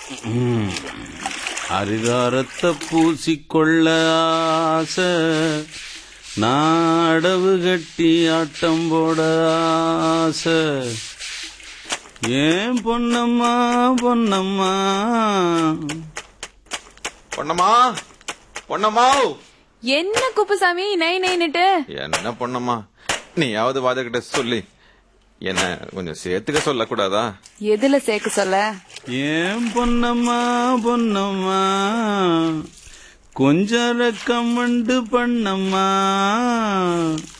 ம். அரிதாரத்தை பூசிக்கொள்ள ஆசை நாடவு கட்டி ஆட்டம் போட ஆசை ஏன் பொன்னம்மா பொன்னம்மா பொண்ணம்மா பொண்ணம்மா என்ன குப்புசாமி நை நைன்னுட்டு என்ன பொண்ணம்மா நீயாவது வாதகிட்ட சொல்லி என்ன கொஞ்சம் சேர்த்துக்க சொல்லக்கூடாதா எதுல சேர்க்க சொல்ல ஏன் பொன்னம்மா பொன்னம்மா கொஞ்சம் ரக்கம் உண்டு பண்ணம்மா